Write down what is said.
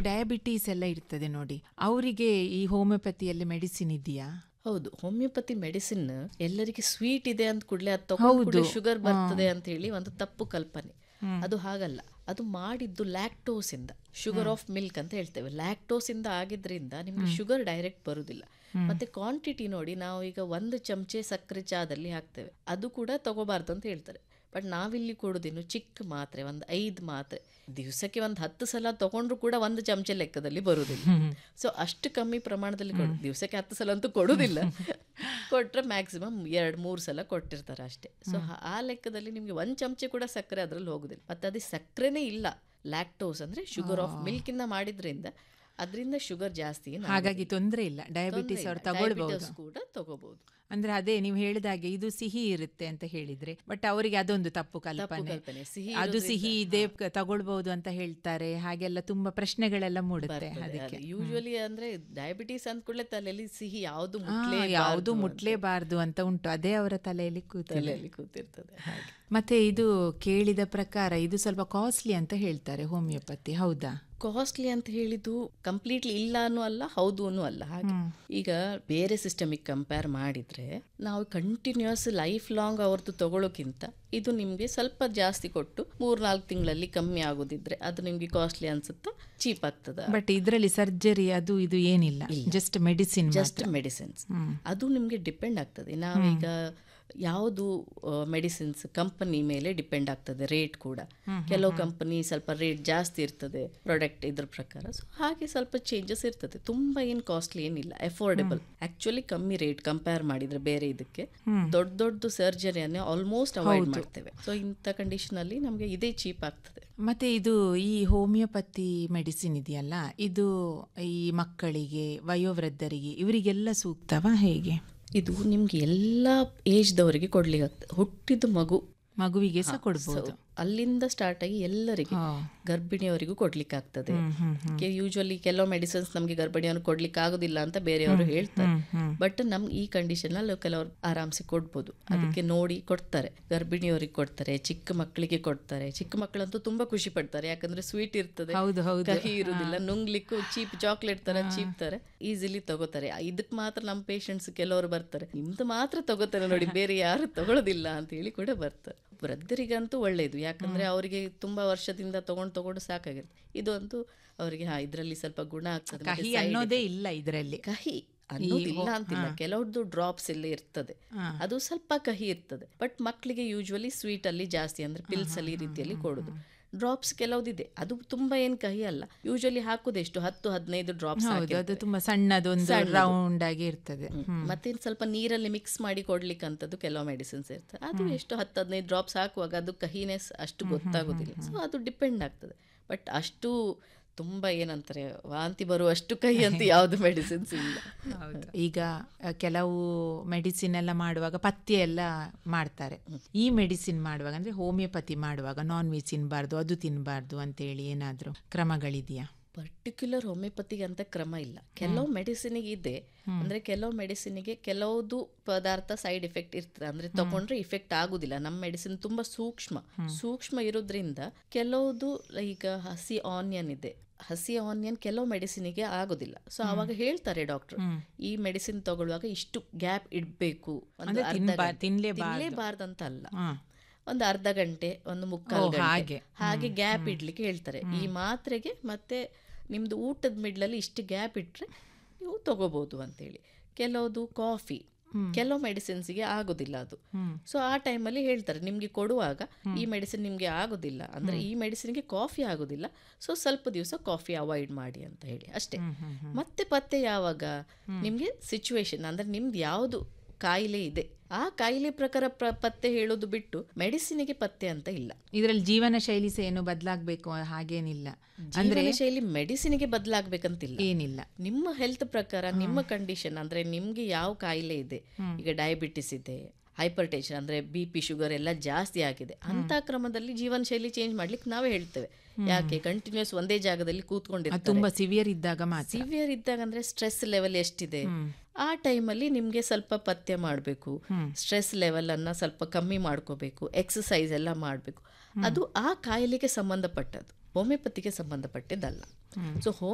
Diabetes ಎಲ್ಲ ಇರ್ತದೆ ನೋಡಿ ಅವರಿಗೆ ಈ ಹೋಮಿಯೋಪತಿಯಲ್ಲಿ ಮೆಡಿಸಿನ್ ಇದೆಯಾ ಹೌದು ಹೋಮಿಯೋಪತಿ ಮೆಡಿಸಿನ್ ಎಲ್ಲರಿಗೆ ಸ್ವೀಟ್ ಇದೆ ಅಂತ ಕೂಡಲೇ ಅದು ತಗೊಂಡು ಶುಗರ್ ಬರ್ತದೆ ಅಂತ ಹೇಳಿ ಒಂದು ತಪ್ಪು ಕಲ್ಪನೆ ಅದು ಹಾಗಲ್ಲ ಅದು ಮಾಡಿದ್ದು ಲ್ಯಾಕ್ಟೋಸ್ ಇಂದ ಶುಗರ್ ಆಫ್ ಮಿಲ್ಕ್ ಅಂತ ಹೇಳ್ತೇವೆ ಲ್ಯಾಕ್ಟೋಸ್ ಇಂದ ಆಗಿದ್ರಿಂದ ನಿಮ್ಗೆ ಶುಗರ್ ಡೈರೆಕ್ಟ್ ಬರುದಿಲ್ಲ ಮತ್ತೆ ಕ್ವಾಂಟಿಟಿ ನೋಡಿ ನಾವು ಈಗ ಒಂದು ಚಮಚೆ ಸಕ್ಕರೆ ಚಾದಲ್ಲಿ ಹಾಕ್ತೇವೆ ಅದು ಕೂಡ ತಗೋಬಾರ್ದು ಅಂತ ಹೇಳ್ತಾರೆ ಬಟ್ ನಾವಿಲ್ಲಿ ಕೊಡೋದೇನು ಚಿಕ್ಕ ಮಾತ್ರೆ ಒಂದು ಐದು ಮಾತ್ರೆ ದಿವಸಕ್ಕೆ ಒಂದು ಹತ್ತು ಸಲ ತಗೊಂಡ್ರು ಕೂಡ ಒಂದು ಚಮಚ ಲೆಕ್ಕದಲ್ಲಿ ಬರುವುದಿಲ್ಲ ಸೊ ಅಷ್ಟು ಕಮ್ಮಿ ಪ್ರಮಾಣದಲ್ಲಿ ಕೊಡು ದಿವಸಕ್ಕೆ ಹತ್ತು ಸಲ ಅಂತೂ ಕೊಡೋದಿಲ್ಲ ಕೊಟ್ರೆ ಮ್ಯಾಕ್ಸಿಮಮ್ ಎರಡು ಮೂರು ಸಲ ಕೊಟ್ಟಿರ್ತಾರೆ ಅಷ್ಟೇ ಸೊ ಆ ಲೆಕ್ಕದಲ್ಲಿ ನಿಮಗೆ ಒಂದು ಚಮಚೆ ಕೂಡ ಸಕ್ಕರೆ ಅದರಲ್ಲಿ ಹೋಗುದಿಲ್ಲ ಮತ್ತೆ ಅದು ಸಕ್ಕರೆನೇ ಇಲ್ಲ ಲ್ಯಾಕ್ಟೋಸ್ ಅಂದ್ರೆ ಶುಗರ್ ಆಫ್ ಮಿಲ್ಕ್ ಇಂದ ಮಾಡಿದ್ರಿಂದ ಅದರಿಂದ ಶುಗರ್ ಜಾಸ್ತಿ ಏನು ಹಾಗಾಗಿ ತೊಂದರೆ ಇಲ್ಲ ಡಯಾಬಿಟಿಸ್ ತೊಂದ್ರೆ ಅವ್ರು ಇಲ್ಲ. ತಗೊಳ್ಬಹುದು Diabetes ಕೂಡ ತಗೋಬಹುದು ಅಂದ್ರೆ ಅದೇ ನೀವು ಹೇಳಿದಾಗೆ ಇದು ಸಿಹಿ ಇರುತ್ತೆ ಅಂತ ಹೇಳಿದ್ರೆ ಬಟ್ ಅವರಿಗೆ ಅದೊಂದು ತಪ್ಪು ಕಲ್ಪನೆ ಕಲ್ಪನೆ. ಸಿಹಿ ಅದು ಸಿಹಿ ಇದೆ ಕ- ತಗೊಳ್ಬಹುದು ಅಂತ ಹೇಳ್ತಾರೆ ಹಾಗೆಲ್ಲ ತುಂಬಾ ಪ್ರಶ್ನೆಗಳೆಲ್ಲ ಮೂಡುತ್ತೆ ಅದಕ್ಕೆ ಯೂಶುವಲಿ ಅಂದ್ರೆ ಡಯಾಬಿಟೀಸ್ ಅಂದ ಕೂಡಲೇ ತಲೆಯಲ್ಲಿ ಸಿಹಿ ಯಾವುದು ಆ, ಮುಟ್ಲೇ ಯಾವುದು ಮುಟ್ಲೇಬಾರ್ದು ಅಂತ ಉಂಟು ಅದೇ ಅವರ ತಲೆಯಲ್ಲಿ ಕೂತಿದೆ ತಲೆಯಲ್ಲಿ ಕೂತಿರ್ತದೆ ಹಾಗೆ ಮತ್ತೆ ಇದು ಕೇಳಿದ ಪ್ರಕಾರ ಇದು ಸ್ವಲ್ಪ ಕಾಸ್ಟ್ಲಿ ಅಂತ ಹೇಳ್ತಾರೆ ಹೋಮಿಯೋಪತಿ ಹೌದಾ ಕಾಸ್ಟ್ಲಿ ಅಂತ ಹೇಳಿದ್ದು ಕಂಪ್ಲೀಟ್ಲಿ ಇಲ್ಲ ಅನ್ನೂ ಅಲ್ಲ ಹೌದು ಅನ್ನೂ ಅಲ್ಲ ಹಾಗೆ ಈಗ ಬೇರೆ ಸಿಸ್ಟಮಿಗೆ ಕಂಪೇರ್ ಮಾಡಿದ್ರೆ ನಾವು ಕಂಟಿನ್ಯೂಸ್ ಲೈಫ್ ಲಾಂಗ್ ಅವ್ರದ್ದು ತಗೊಳ್ಳೋಕ್ಕಿಂತ ಇದು ನಿಮಗೆ ಸ್ವಲ್ಪ ಜಾಸ್ತಿ ಕೊಟ್ಟು ಮೂರ್ನಾಲ್ಕು ತಿಂಗಳಲ್ಲಿ ಕಮ್ಮಿ ಆಗೋದಿದ್ರೆ ಅದು ನಿಮಗೆ ಕಾಸ್ಟ್ಲಿ ಅನ್ಸುತ್ತಾ ಚೀಪ್ ಆಗ್ತದ ಬಟ್ ಇದರಲ್ಲಿ ಸರ್ಜರಿ ಅದು ಇದು ಏನಿಲ್ಲ ಜಸ್ಟ್ ಮೆಡಿಸಿನ್ ಜಸ್ಟ್ ಮೆಡಿಸಿನ್ಸ್ ಅದು ನಿಮಗೆ ಡಿಪೆಂಡ್ ಆಗ್ತದೆ ನಾವೀಗ ಯಾವುದು ಮೆಡಿಸಿನ್ಸ್ ಕಂಪನಿ ಮೇಲೆ ಡಿಪೆಂಡ್ ಆಗ್ತದೆ ರೇಟ್ ಕೂಡ ಕೆಲವು ಕಂಪನಿ ಸ್ವಲ್ಪ ರೇಟ್ ಜಾಸ್ತಿ ಇರ್ತದೆ ಪ್ರಾಡಕ್ಟ್ ಇದ್ರ ಪ್ರಕಾರ ಸೊ ಹಾಗೆ ಸ್ವಲ್ಪ ಚೇಂಜಸ್ ಇರ್ತದೆ ತುಂಬಾ ಏನು ಕಾಸ್ಟ್ಲಿ ಏನಿಲ್ಲ ಅಫೋರ್ಡೆಬಲ್ ಆಕ್ಚುಲಿ ಕಮ್ಮಿ ರೇಟ್ ಕಂಪೇರ್ ಮಾಡಿದ್ರೆ ಬೇರೆ ಇದಕ್ಕೆ ದೊಡ್ಡ ದೊಡ್ಡ ಸರ್ಜರಿಯನ್ನೇ ಆಲ್ಮೋಸ್ಟ್ ಅವಾಯ್ಡ್ ಮಾಡ್ತೇವೆ ಸೊ ಇಂಥ ಕಂಡೀಷನ್ ಅಲ್ಲಿ ನಮಗೆ ಇದೇ ಚೀಪ್ ಆಗ್ತದೆ ಮತ್ತೆ ಇದು ಈ ಹೋಮಿಯೋಪತಿ ಮೆಡಿಸಿನ್ ಇದೆಯಲ್ಲ ಇದು ಈ ಮಕ್ಕಳಿಗೆ ವಯೋವೃದ್ಧರಿಗೆ ಇವರಿಗೆಲ್ಲ ಸೂಕ್ತವಾ ಹೇಗೆ ಇದು ನಿಮ್ಗೆ ಎಲ್ಲ ಏಜ್ದವರಿಗೆ ಕೊಡ್ಲಿಕ್ಕೆ ಆಗ್ತದೆ ಹುಟ್ಟಿದ ಮಗು ಮಗುವಿಗೆ ಸಹ ಕೊಡ್ಬೋದು ಅಲ್ಲಿಂದ ಸ್ಟಾರ್ಟ್ ಆಗಿ ಎಲ್ಲರಿಗೆ ಹಾ. ಗರ್ಭಿಣಿಯವರಿಗೂ ಕೊಡ್ಲಿಕ್ಕೆ ಆಗ್ತದೆ ಯೂಶುವಲಿ ಕೆಲವು ಮೆಡಿಸಿನ್ಸ್ ನಮಗೆ ಗರ್ಭಿಣಿಯನ್ನು ಕೊಡ್ಲಿಕ್ಕೆ ಆಗೋದಿಲ್ಲ ಅಂತ ಬೇರೆಯವರು ಹೇಳ್ತಾರೆ ಬಟ್ ನಮ್ ಈ ಕಂಡೀಷನ್ ಅಲ್ಲಿ ಕೆಲವರು ಆರಾಮ್ಸೆ ಕೊಡ್ಬೋದು ಅದಕ್ಕೆ ನೋಡಿ ಕೊಡ್ತಾರೆ ಗರ್ಭಿಣಿಯವರಿಗೆ ಕೊಡ್ತಾರೆ ಚಿಕ್ಕ ಮಕ್ಕಳಿಗೆ ಕೊಡ್ತಾರೆ ಚಿಕ್ಕ ಮಕ್ಕಳಂತೂ ತುಂಬಾ ಖುಷಿ ಪಡ್ತಾರೆ ಯಾಕಂದ್ರೆ ಸ್ವೀಟ್ ಇರ್ತದೆ ಹೌದು ಹೌದು ಕಹಿ ಇರುದಿಲ್ಲ ನುಂಗ್ಲಿಕ್ಕೂ ಚೀಪ್ ಚಾಕ್ಲೇಟ್ ತರ ಚೀಪ್ ತರ ಈಸಿಲಿ ತಗೋತಾರೆ ಇದಕ್ ಮಾತ್ರ ನಮ್ಮ ಪೇಷಂಟ್ಸ್ ಕೆಲವರು ಬರ್ತಾರೆ ನಿಮ್ದು ಮಾತ್ರ ತಗೋತಾರೆ ನೋಡಿ ಬೇರೆ ಯಾರು ತಗೊಳ್ಳೋದಿಲ್ಲ ಅಂತ ಹೇಳಿ ಕೂಡ ಬರ್ತಾರೆ ವೃದ್ಧರಿಗಂತೂ ಒಳ್ಳೇದು ಯಾಕಂದ್ರೆ ಅವರಿಗೆ ತುಂಬಾ ವರ್ಷದಿಂದ ತಗೊಂಡು ತಗೊಂಡು ಸಾಕಾಗಿರುತ್ತೆ ಇದು ಅಂತೂ ಅವರಿಗೆ ಹಾ ಇದರಲ್ಲಿ ಸ್ವಲ್ಪ ಗುಣ ಆಗ್ತದೆ ಮತ್ತೆ ಕಹಿ side ಅನ್ನೋದೇ ಇಲ್ಲ ಇದರಲ್ಲಿ ಕಹಿ ಅನ್ನೋದಿಲ್ಲ ಅಂತಿಲ್ಲ ಕೆಲವ್ರದ್ದು ಡ್ರಾಪ್ಸ್ ಎಲ್ಲ ಇರ್ತದೆ ಅದು ಸ್ವಲ್ಪ ಕಹಿ ಇರ್ತದೆ ಬಟ್ ಮಕ್ಕಳಿಗೆ ಯೂಶುವಲಿ ಸ್ವೀಟ್ ಅಲ್ಲಿ ಜಾಸ್ತಿ ಅಂದ್ರೆ ಪಿಲ್ಸ್ ಅಲ್ಲಿ ಈ ರೀತಿಯಲ್ಲಿ ಕೊಡುದು ಡ್ರಾಪ್ಸ್ ಕೆಲವ್ದಿದೆ ಅದು ತುಂಬಾ ಏನ್ ಕಹಿ ಅಲ್ಲ ಯೂಶುವಲಿ ಹಾಕುದೆಷ್ಟು ಹತ್ತು ಹದಿನೈದು ಡ್ರಾಪ್ಸ್ ಹೌದು ಅದು ತುಂಬಾ ಸಣ್ಣದೊಂದು ರೌಂಡ್ ಆಗಿ ಇರ್ತದೆ ಮತ್ತೆ ಇನ್ ಸ್ವಲ್ಪ ನೀರಲ್ಲಿ ಮಿಕ್ಸ್ ಮಾಡಿ ಕೊಡ್ಲಿಕ್ಕಂಥದ್ದು ಕೆಲವು ಮೆಡಿಸಿನ್ಸ್ ಇರ್ತದೆ ಅದು ಎಷ್ಟು ಹತ್ತು ಹದಿನೈದು ಡ್ರಾಪ್ಸ್ ಹಾಕುವಾಗ ಅದು ಕಹಿನೆಸ್ ಅಷ್ಟು ಗೊತ್ತಾಗೋದಿಲ್ಲ ಸೊ ಅದು ಡಿಪೆಂಡ್ ಆಗ್ತದೆ ಬಟ್ ಅಷ್ಟು ತುಂಬಾ ಏನಂತಾರೆ ವಾಂತಿ ಬರುವಷ್ಟು ಕಹಿ ಅಂತ ಯಾವ್ದು ಮೆಡಿಸಿನ್ಸ್ ಇಲ್ಲ ಈಗ ಅ, ಕೆಲವು ಮೆಡಿಸಿನ್ ಎಲ್ಲ ಮಾಡುವಾಗ ಪಥ್ಯ ಎಲ್ಲ ಮಾಡ್ತಾರೆ ಈ ಮೆಡಿಸಿನ್ ಮಾಡುವಾಗ ಅಂದ್ರೆ ಹೋಮಿಯೋಪತಿ ಮಾಡುವಾಗ ನಾನ್ ವೆಜ್ ತಿನ್ಬಾರ್ದು ಅದು ತಿನ್ಬಾರ್ದು ಅಂತೇಳಿ ಏನಾದ್ರು ಕ್ರಮಗಳಿದೆಯಾ ಪರ್ಟಿಕ್ಯುಲರ್ ಹೋಮಿಯೋಪತಿಗೆ ಅಂತ ಕ್ರಮ ಇಲ್ಲ ಕೆಲವು ಮೆಡಿಸಿನಿಗೆ ಇದೆ ಅಂದ್ರೆ ಕೆಲವು ಮೆಡಿಸಿನಿಗೆ ಕೆಲವುದು ಪದಾರ್ಥ ಸೈಡ್ ಎಫೆಕ್ಟ್ ಇರ್ತದೆ ಅಂದ್ರೆ ತಗೊಂಡ್ರೆ ಇಫೆಕ್ಟ್ ಆಗುದಿಲ್ಲ ನಮ್ಮ ಮೆಡಿಸಿನ್ ತುಂಬಾ ಸೂಕ್ಷ್ಮ ಸೂಕ್ಷ್ಮ ಇರೋದ್ರಿಂದ ಕೆಲವುದು ಈಗ ಹಸಿ ಆನಿಯನ್ ಇದೆ ಹಸಿ ಆನಿಯನ್ ಕೆಲವು ಮೆಡಿಸಿನಿಗೆ ಆಗೋದಿಲ್ಲ ಸೊ ಅವಾಗ ಹೇಳ್ತಾರೆ ಡಾಕ್ಟರ್ ಈ ಮೆಡಿಸಿನ್ ತಗೊಳ್ಳುವಾಗ ಇಷ್ಟು ಗ್ಯಾಪ್ ಇಡ್ಬೇಕು ಒಂದು ಅಂದ್ರೆ ಅರ್ಧ ತಿನ್ಬಾ- ಗಂಟೆ. ತಿನ್ಲೇಬಾರ್ದು. ತಿನ್ಲೇಬಾರ್ದಂತ ಅಲ್ಲ ಹಾ ಒಂದು ಅರ್ಧ ಗಂಟೆ ಒಂದು ಮುಕ್ಕಾಲು ಓ, ಗಂಟೆ ಹಾಗೆ. ಹಾಗೆ ಗ್ಯಾಪ್ ಇಡ್ಲಿಕ್ಕೆ ಹೇಳ್ತಾರೆ ಈ ಮಾತ್ರೆಗೆ ಮತ್ತೆ ನಿಮ್ದು ಊಟದ ಮಿಡ್ಲಲ್ಲಿ ಇಷ್ಟು ಗ್ಯಾಪ್ ಇಟ್ರೆ ನೀವು ತಗೋಬಹುದು ಅಂತೇಳಿ ಕೆಲವುದು ಕಾಫಿ ಕೆಲವು ಮೆಡಿಸಿನ್ಸ್ಗೆ ಆಗೋದಿಲ್ಲ ಅದು ಸೊ ಆ ಟೈಮಲ್ಲಿ ಹೇಳ್ತಾರೆ ನಿಮ್ಗೆ ಕೊಡುವಾಗ ಈ ಮೆಡಿಸಿನ್ ನಿಮ್ಗೆ ಆಗೋದಿಲ್ಲ ಅಂದ್ರೆ ಈ ಮೆಡಿಸಿನ್ಗೆ ಕಾಫಿ ಆಗೋದಿಲ್ಲ ಸೊ ಸ್ವಲ್ಪ ದಿವಸ ಕಾಫಿ ಅವಾಯ್ಡ್ ಮಾಡಿ ಅಂತ ಹೇಳಿ ಅಷ್ಟೇ ಮತ್ತೆ ಪತ್ತೆ ಯಾವಾಗ ನಿಮ್ಗೆ ಸಿಚುವೇಶನ್ ಅಂದ್ರೆ ನಿಮ್ದು ಯಾವುದು ಕಾಯಿಲೆ ಇದೆ ಆ ಕಾಯಿಲೆ ಪ್ರಕಾರ ಪ್ರ- ಪತ್ತೆ ಹೇಳೋದು ಬಿಟ್ಟು ಮೆಡಿಸಿನ್ಗೆ ಪತ್ತೆ ಅಂತ ಇಲ್ಲ ಇದರಲ್ಲಿ ಜೀವನ ಶೈಲಿ ಸಹ ಏನು ಬದಲಾಗಬೇಕು ಹಾಗೇನಿಲ್ಲ ಅಂದ್ರೆ ಜೀವನ ಶೈಲಿ ಮೆಡಿಸಿನ್ಗೆ ಬದಲಾಗಬೇಕಂತಿಲ್ಲ ಏನಿಲ್ಲ ನಿಮ್ಮ ಹೆಲ್ತ್ ಪ್ರಕಾರ ನಿಮ್ಮ ಕಂಡೀಷನ್ ಅಂದ್ರೆ ನಿಮ್ಗೆ ಯಾವ ಕಾಯಿಲೆ ಇದೆ ಈಗ ಡಯಾಬಿಟಿಸ್ ಇದೆ ಹೈಪರ್ ಟೆನ್ಷನ್ ಅಂದ್ರೆ ಬಿ ಪಿ ಶುಗರ್ ಎಲ್ಲ ಜಾಸ್ತಿ ಆಗಿದೆ ಅಂತ ಕ್ರಮದಲ್ಲಿ ಜೀವನ ಶೈಲಿ ಚೇಂಜ್ ಮಾಡ್ಲಿಕ್ಕೆ ನಾವೇ ಹೇಳ್ತೇವೆ ಯಾಕೆ ಕಂಟಿನ್ಯೂಸ್ ಒಂದೇ ಜಾಗದಲ್ಲಿ ಅದು ಕೂತ್ಕೊಂಡಿರ್ತಾರೆ ತುಂಬಾ ಸಿವಿಯರ್ ಇದ್ದಾಗ ಮಾತ್ರ ಸಿವಿಯರ್ ಇದ್ದಾಗ ಅಂದ್ರೆ ಸ್ಟ್ರೆಸ್ ಲೆವೆಲ್ ಎಷ್ಟಿದೆ ಆ ಟೈಮಲ್ಲಿ ನಿಮ್ಗೆ ಸ್ವಲ್ಪ ಪಥ್ಯ ಮಾಡಬೇಕು ಸ್ಟ್ರೆಸ್ ಲೆವೆಲ್ ಅನ್ನ ಸ್ವಲ್ಪ ಕಮ್ಮಿ ಮಾಡ್ಕೋಬೇಕು ಎಕ್ಸಸೈಸ್ ಎಲ್ಲ ಮಾಡಬೇಕು ಅದು ಆ ಕಾಯಿಲೆಗೆ ಸಂಬಂಧಪಟ್ಟದ್ದು ಹೋಮಿಯೋಪತಿಗೆ ಸಂಬಂಧಪಟ್ಟಿದ್ದಲ್ಲ ಸೊ